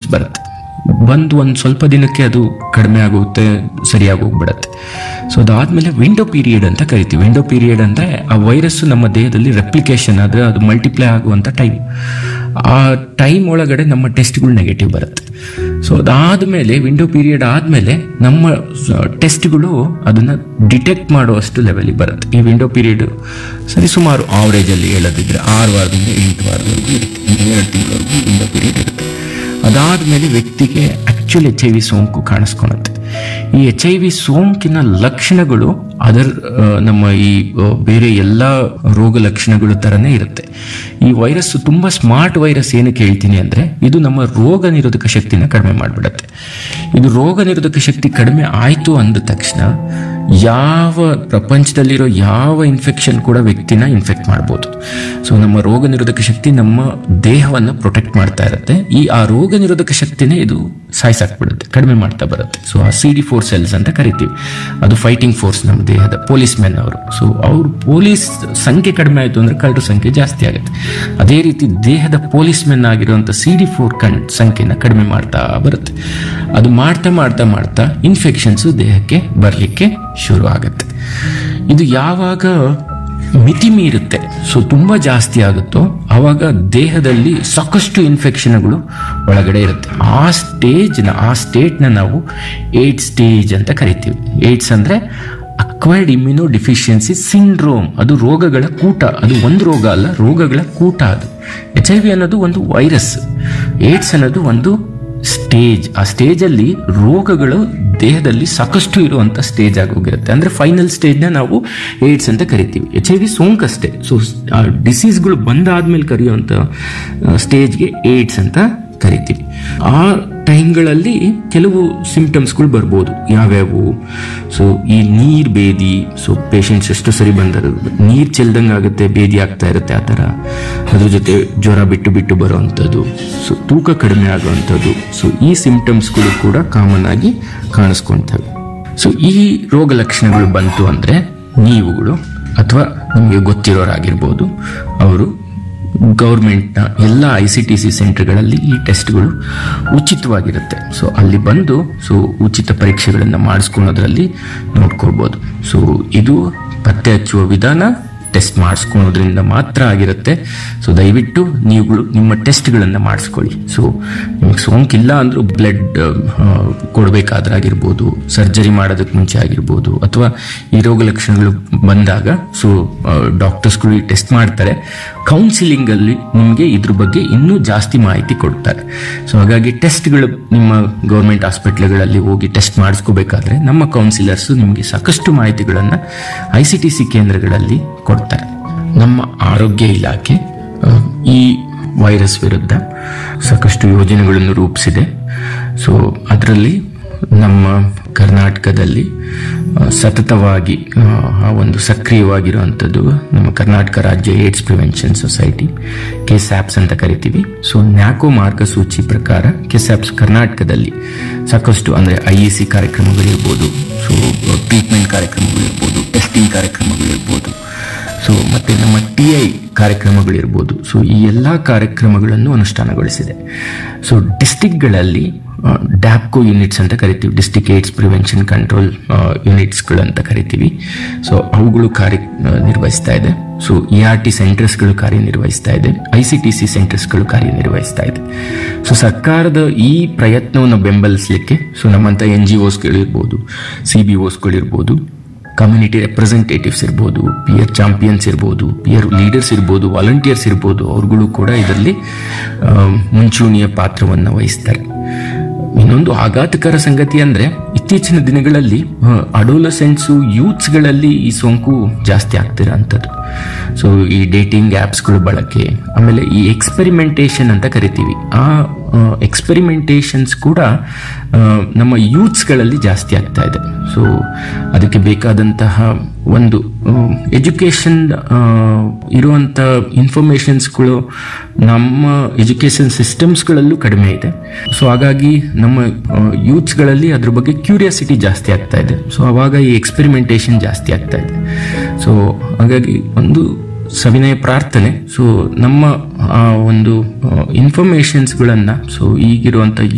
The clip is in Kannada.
ಬರುತ್ತೆ ಬಂದು ಒಂದು ಸ್ವಲ್ಪ ದಿನಕ್ಕೆ ಅದು ಕಡಿಮೆ ಆಗುತ್ತೆ ಸರಿಯಾಗಿ ಹೋಗ್ಬಿಡತ್ತೆ ಸೊ ಅದಾದ್ಮೇಲೆ ವಿಂಡೋ ಪೀರಿಯಡ್ ಅಂತ ಕರಿತೀವಿ ವಿಂಡೋ ಪೀರಿಯಡ್ ಅಂದ್ರೆ ಆ ವೈರಸ್ ನಮ್ಮ ದೇಹದಲ್ಲಿ ರೆಪ್ಲಿಕೇಶನ್ ಆದರೆ ಅದು ಮಲ್ಟಿಪ್ಲೈ ಆಗುವಂಥ ಟೈಮ್ ಆ ಟೈಮ್ ಒಳಗಡೆ ನಮ್ಮ ಟೆಸ್ಟ್ಗಳು ನೆಗೆಟಿವ್ ಬರುತ್ತೆ ಸೊ ಅದಾದಮೇಲೆ ವಿಂಡೋ ಪೀರಿಯಡ್ ಆದಮೇಲೆ ನಮ್ಮ ಟೆಸ್ಟ್ಗಳು ಅದನ್ನು ಡಿಟೆಕ್ಟ್ ಮಾಡುವಷ್ಟು ಲೆವೆಲಿಗೆ ಬರುತ್ತೆ ಈ ವಿಂಡೋ ಪೀರಿಯಡ್ ಸರಿ ಸುಮಾರು ಆವ್ರೇಜಲ್ಲಿ ಹೇಳೋದಿದ್ರೆ ಆರು ವಾರದಿಂದ ಎಂಟು ವಾರದವರೆಗೂ ಇರುತ್ತೆ ಅಂದ್ರೆ ಎರಡು ತಿಂಗಳವರೆಗೂ ವಿಂಡೋ ಪೀರಿಯಡ್ ಇರುತ್ತೆ ಅದಾದಮೇಲೆ ವ್ಯಕ್ತಿಗೆ ಆಕ್ಚುಲ್ ಎಚ್ ಐ ವಿ ಸೋಂಕು ಕಾಣಿಸ್ಕೊಳುತ್ತೆ ಈ ಎಚ್ ಐ ವಿ ಸೋಂಕಿನ ಲಕ್ಷಣಗಳು ಅದರ್ ಆ, ನಮ್ಮ ಈ ಆ, ಬೇರೆ ಎಲ್ಲ ರೋಗ ಲಕ್ಷಣಗಳು ಥರನೇ ಇರುತ್ತೆ ಈ ವೈರಸ್ ತುಂಬ ಸ್ಮಾರ್ಟ್ ವೈರಸ್ ಏನಕ್ಕೆ ಹೇಳ್ತೀನಿ ಅಂದರೆ ಇದು ನಮ್ಮ ರೋಗ ನಿರೋಧಕ ಶಕ್ತಿನ ಕಡಿಮೆ ಮಾಡಿಬಿಡುತ್ತೆ ಇದು ರೋಗ ನಿರೋಧಕ ಶಕ್ತಿ ಕಡಿಮೆ ಆಯಿತು ಅಂದ ತಕ್ಷಣ ಯಾವ ಪ್ರಪಂಚದಲ್ಲಿರೋ ಯಾವ ಇನ್ಫೆಕ್ಷನ್ ಕೂಡ ವ್ಯಕ್ತಿನ ಇನ್ಫೆಕ್ಟ್ ಮಾಡ್ಬೋದು ಸೊ ನಮ್ಮ ರೋಗ ನಿರೋಧಕ ಶಕ್ತಿ ನಮ್ಮ ದೇಹವನ್ನು ಪ್ರೊಟೆಕ್ಟ್ ಮಾಡ್ತಾ ಇರುತ್ತೆ ಈ ಆ ರೋಗ ನಿರೋಧಕ ಶಕ್ತಿನೇ ಇದು ಸಾಯಿಸಾಕ್ಬಿಡುತ್ತೆ ಕಡಿಮೆ ಮಾಡ್ತಾ ಬರುತ್ತೆ ಸೊ ಆ ಸಿ ಡಿ ಫೋರ್ ಸೆಲ್ಸ್ ಅಂತ ಕರಿತೀವಿ ಅದು ಫೈಟಿಂಗ್ ಫೋರ್ಸ್ ನಮ್ಮ ದೇಹದ ಪೊಲೀಸ್ ಮೆನ್ ಅವರು ಸೊ ಅವ್ರು ಪೊಲೀಸ್ ಸಂಖ್ಯೆ ಕಡಿಮೆ ಆಯಿತು ಅಂದ್ರೆ ಕಳ್ಳರ ಸಂಖ್ಯೆ ಜಾಸ್ತಿ ಆಗುತ್ತೆ ಅದೇ ರೀತಿ ದೇಹದ ಪೊಲೀಸ್ ಮೆನ್ ಆಗಿರುವಂಥ ಸಿ ಡಿ ಫೋರ್ ಕಣ್ ಸಂಖ್ಯೆನ ಕಡಿಮೆ ಮಾಡ್ತಾ ಬರುತ್ತೆ ಅದು ಮಾಡ್ತಾ ಮಾಡ್ತಾ ಮಾಡ್ತಾ ಇನ್ಫೆಕ್ಷನ್ಸ್ ದೇಹಕ್ಕೆ ಬರಲಿಕ್ಕೆ ಶುರು ಆಗುತ್ತೆ ಇದು ಯಾವಾಗ ಮಿತಿ ಮೀರುತ್ತೆ ಸೊ ತುಂಬ ಜಾಸ್ತಿ ಆಗುತ್ತೋ ಆವಾಗ ದೇಹದಲ್ಲಿ ಸಾಕಷ್ಟು ಇನ್ಫೆಕ್ಷನ್ಗಳು ಒಳಗಡೆ ಇರುತ್ತೆ ಆ ಸ್ಟೇಜ್ನ ಆ ಸ್ಟೇಟ್ನ ನಾವು ಏಟ್ ಸ್ಟೇಜ್ ಅಂತ ಕರಿತೀವಿ ಏಡ್ಸ್ ಅಂದರೆ ಅಕ್ವೈರ್ಡ್ ಇಮ್ಯುನೋ ಡಿಫಿಷಿಯನ್ಸಿ ಸಿಂಡ್ರೋಮ್ ಅದು ರೋಗಗಳ ಕೂಟ ಅದು ಒಂದು ರೋಗ ಅಲ್ಲ ರೋಗಗಳ ಕೂಟ ಅದು ಎಚ್ ಐ ವಿ ಅನ್ನೋದು ಒಂದು ವೈರಸ್ ಏಡ್ಸ್ ಅನ್ನೋದು ಒಂದು ಸ್ಟೇಜ್ ಆ ಸ್ಟೇಜಲ್ಲಿ ರೋಗಗಳು ದೇಹದಲ್ಲಿ ಸಾಕಷ್ಟು ಇರುವಂಥ ಸ್ಟೇಜ್ ಆಗೋಗಿರುತ್ತೆ ಅಂದರೆ ಫೈನಲ್ ಸ್ಟೇಜ್ನ ನಾವು ಏಡ್ಸ್ ಅಂತ ಕರಿತೀವಿ ಎಚ್ ಐ ವಿ ಸೋಂಕಷ್ಟೇ ಸೊ ಆ ಡಿಸೀಸ್ಗಳು ಬಂದಾದ್ಮೇಲೆ ಕರೆಯುವಂಥ ಸ್ಟೇಜ್ಗೆ ಏಡ್ಸ್ ಅಂತ ಕರಿತೀವಿ ಆ ಟೈಮ್ಗಳಲ್ಲಿ ಕೆಲವು ಸಿಂಪ್ಟಮ್ಸ್ಗಳು ಬರ್ಬೋದು ಯಾವ್ಯಾವು ಸೊ ಈ ನೀರು ಬೇದಿ ಸೊ ಪೇಷಂಟ್ಸ್ ಎಷ್ಟು ಸರಿ ಬಂದರು ನೀರು ಚೆಲ್ದಂಗೆ ಆಗುತ್ತೆ ಬೇದಿ ಆಗ್ತಾ ಇರುತ್ತೆ ಆ ಥರ ಅದ್ರ ಜೊತೆ ಜ್ವರ ಬಿಟ್ಟು ಬಿಟ್ಟು ಬರೋವಂಥದ್ದು ಸೊ ತೂಕ ಕಡಿಮೆ ಆಗುವಂಥದ್ದು ಸೊ ಈ ಸಿಂಪ್ಟಮ್ಸ್ಗಳು ಕೂಡ ಕಾಮನ್ ಆಗಿ ಕಾಣಿಸ್ಕೊಳ್ತವೆ ಸೊ ಈ ರೋಗ ಲಕ್ಷಣಗಳು ಬಂತು ಅಂದರೆ ನೀವುಗಳು ಅಥವಾ ನಿಮಗೆ ಗೊತ್ತಿರೋರಾಗಿರ್ಬೋದು ಅವರು ಗೌರ್ಮೆಂಟ್ನ ಎಲ್ಲ ಐ ಸಿ ಟಿ ಸಿ ಸೆಂಟರ್ಗಳಲ್ಲಿ ಈ ಟೆಸ್ಟ್ಗಳು ಉಚಿತವಾಗಿರುತ್ತೆ ಸೊ ಅಲ್ಲಿ ಬಂದು ಸೊ ಉಚಿತ ಪರೀಕ್ಷೆಗಳನ್ನು ಮಾಡಿಸ್ಕೊಳೋದ್ರಲ್ಲಿ ನೋಡ್ಕೊಳ್ಬೋದು ಸೊ ಇದು ಪತ್ತೆ ಹಚ್ಚುವ ವಿಧಾನ ಟೆಸ್ಟ್ ಮಾಡಿಸ್ಕೊಳೋದ್ರಿಂದ ಮಾತ್ರ ಆಗಿರುತ್ತೆ ಸೊ ದಯವಿಟ್ಟು ನೀವುಗಳು ನಿಮ್ಮ ಟೆಸ್ಟ್ಗಳನ್ನು ಮಾಡಿಸ್ಕೊಳ್ಳಿ ಸೊ ನಿಮಗೆ ಸೋಂಕಿಲ್ಲ ಅಂದರೂ ಬ್ಲಡ್ ಕೊಡಬೇಕಾದ್ರಾಗಿರ್ಬೋದು ಸರ್ಜರಿ ಮಾಡೋದಕ್ಕೆ ಮುಂಚೆ ಆಗಿರ್ಬೋದು ಅಥವಾ ಈ ರೋಗ ಲಕ್ಷಣಗಳು ಬಂದಾಗ ಸೊ ಡಾಕ್ಟರ್ಸ್ಗಳು ಈ ಟೆಸ್ಟ್ ಮಾಡ್ತಾರೆ ಕೌನ್ಸಿಲಿಂಗಲ್ಲಿ ನಿಮಗೆ ಇದ್ರ ಬಗ್ಗೆ ಇನ್ನೂ ಜಾಸ್ತಿ ಮಾಹಿತಿ ಕೊಡ್ತಾರೆ ಸೊ ಹಾಗಾಗಿ ಟೆಸ್ಟ್ಗಳು ನಿಮ್ಮ ಗೌರ್ಮೆಂಟ್ ಹಾಸ್ಪಿಟ್ಲ್ಗಳಲ್ಲಿ ಹೋಗಿ ಟೆಸ್ಟ್ ಮಾಡಿಸ್ಕೋಬೇಕಾದ್ರೆ ನಮ್ಮ ಕೌನ್ಸಿಲರ್ಸು ನಿಮಗೆ ಸಾಕಷ್ಟು ಮಾಹಿತಿಗಳನ್ನು ಐ ಸಿ ಟಿ ಸಿ ಕೇಂದ್ರಗಳಲ್ಲಿ ಕೊಡ್ತಾರೆ ನಮ್ಮ ಆರೋಗ್ಯ ಇಲಾಖೆ ಆ, ಈ ವೈರಸ್ ವಿರುದ್ಧ ಸಾಕಷ್ಟು ಯೋಜನೆಗಳನ್ನು ರೂಪಿಸಿದೆ ಸೊ ಅದರಲ್ಲಿ ನಮ್ಮ ಕರ್ನಾಟಕದಲ್ಲಿ ಆ, ಸತತವಾಗಿ ಆ, ಆ ಒಂದು ಸಕ್ರಿಯವಾಗಿರುವಂಥದ್ದು ನಮ್ಮ ಕರ್ನಾಟಕ ರಾಜ್ಯ ಏಡ್ಸ್ ಪ್ರಿವೆನ್ಷನ್ ಸೊಸೈಟಿ ಕೆಸ್ಯಾಪ್ಸ್ ಅಂತ ಕರಿತೀವಿ ಸೊ ನ್ಯಾಕೋ ಮಾರ್ಗಸೂಚಿ ಪ್ರಕಾರ ಕೆಸ್ಯಾಪ್ಸ್ ಕರ್ನಾಟಕದಲ್ಲಿ ಸಾಕಷ್ಟು ಅಂದರೆ ಐ ಇ ಸಿ ಕಾರ್ಯಕ್ರಮಗಳಿರ್ಬೋದು ಸೊ ಟ್ರೀಟ್ಮೆಂಟ್ ಕಾರ್ಯಕ್ರಮಗಳಿರ್ಬೋದು ಟೆಸ್ಟಿಂಗ್ ಕಾರ್ಯಕ್ರಮಗಳಿರ್ಬೋದು ಸೊ ಮತ್ತೆ ನಮ್ಮ ಟಿ ಐ ಕಾರ್ಯಕ್ರಮಗಳಿರ್ಬೋದು ಸೊ ಈ ಎಲ್ಲ ಕಾರ್ಯಕ್ರಮಗಳನ್ನು ಅನುಷ್ಠಾನಗೊಳಿಸಿದೆ ಸೊ ಡಿಸ್ಟಿಕ್ಗಳಲ್ಲಿ ಡ್ಯಾಪ್ಕೋ ಯೂನಿಟ್ಸ್ ಅಂತ ಕರಿತೀವಿ ಡಿಸ್ಟಿಕ್ ಏಡ್ಸ್ ಪ್ರಿವೆನ್ಷನ್ ಕಂಟ್ರೋಲ್ ಯೂನಿಟ್ಸ್ಗಳು ಅಂತ ಕರಿತೀವಿ ಸೊ ಅವುಗಳು ಕಾರ್ಯ ಆ, ನಿರ್ವಹಿಸ್ತಾ ಇದೆ ಸೊ ಇ ಆರ್ ಟಿ ಸೆಂಟರ್ಸ್ಗಳು ಕಾರ್ಯನಿರ್ವಹಿಸ್ತಾ ಇದೆ ಐ ಸಿ ಟಿ ಸಿ ಸೆಂಟರ್ಸ್ಗಳು ಕಾರ್ಯನಿರ್ವಹಿಸ್ತಾ ಇದೆ ಸೊ ಸರ್ಕಾರದ ಈ ಪ್ರಯತ್ನವನ್ನು ಬೆಂಬಲಿಸಲಿಕ್ಕೆ ಸೊ ನಮ್ಮಂಥ ಎನ್ ಜಿ ಒಸ್ಗಳಿರ್ಬೋದು ಸಿ ಬಿ ಒಸ್ಗಳಿರ್ಬೋದು ಕಮ್ಯುನಿಟಿ ರೆಪ್ರೆಸೆಂಟೇಟಿವ್ಸ್ ಇರ್ಬೋದು ಪಿಯರ್ ಚಾಂಪಿಯನ್ಸ್ ಇರ್ಬೋದು ಪಿಯರ್ ಲೀಡರ್ಸ್ ಇರ್ಬೋದು ವಾಲಂಟಿಯರ್ಸ್ ಇರ್ಬೋದು ಅವ್ರುಗಳು ಕೂಡ ಇದರಲ್ಲಿ ಆ, ಮುಂಚೂಣಿಯ ಪಾತ್ರವನ್ನು ವಹಿಸ್ತಾರೆ ಇನ್ನೊಂದು ಆಘಾತಕರ ಸಂಗತಿ ಅಂದ್ರೆ ಇತ್ತೀಚಿನ ದಿನಗಳಲ್ಲಿ ಅಡೋಲಸೆಂಟ್ಸು ಯೂತ್ಸ್ಗಳಲ್ಲಿ ಈ ಸೋಂಕು ಜಾಸ್ತಿ ಆಗ್ತಿರೋ ಅಂಥದ್ದು ಸೊ ಈ ಡೇಟಿಂಗ್ ಆ್ಯಪ್ಸ್ಗಳು ಬಳಕೆ ಆಮೇಲೆ ಈ ಎಕ್ಸ್ಪೆರಿಮೆಂಟೇಷನ್ ಅಂತ ಕರಿತೀವಿ ಆ ಎಕ್ಸ್ಪೆರಿಮೆಂಟೇಷನ್ಸ್ ಕೂಡ ಆ, ನಮ್ಮ ಯೂತ್ಸ್ಗಳಲ್ಲಿ ಜಾಸ್ತಿ ಆಗ್ತಾ ಇದೆ ಸೊ ಅದಕ್ಕೆ ಬೇಕಾದಂತಹ ಒಂದು ಎಜುಕೇಷನ್ ಇರುವಂಥ ಇನ್ಫಾರ್ಮೇಷನ್ಸ್ಗಳು ನಮ್ಮ ಎಜುಕೇಷನ್ ಸಿಸ್ಟಮ್ಸ್ಗಳಲ್ಲೂ ಕಡಿಮೆ ಇದೆ ಸೊ ಹಾಗಾಗಿ ನಮ್ಮ ಯೂತ್ಸ್ಗಳಲ್ಲಿ ಅದ್ರ ಬಗ್ಗೆ ಕ್ಯೂರಿಯಾಸಿಟಿ ಜಾಸ್ತಿ ಆಗ್ತಾ ಇದೆ ಸೊ ಅವಾಗ ಈ ಎಕ್ಸ್ಪೆರಿಮೆಂಟೇಷನ್ ಜಾಸ್ತಿ ಆಗ್ತಾ ಇದೆ ಸೊ ಹಾಗಾಗಿ ಒಂದು ಸವಿನಯ ಪ್ರಾರ್ಥನೆ ಸೊ ನಮ್ಮ ಆ ಒಂದು ಇನ್ಫಾರ್ಮೇಷನ್ಸ್ಗಳನ್ನು ಸೊ ಈಗಿರುವಂಥ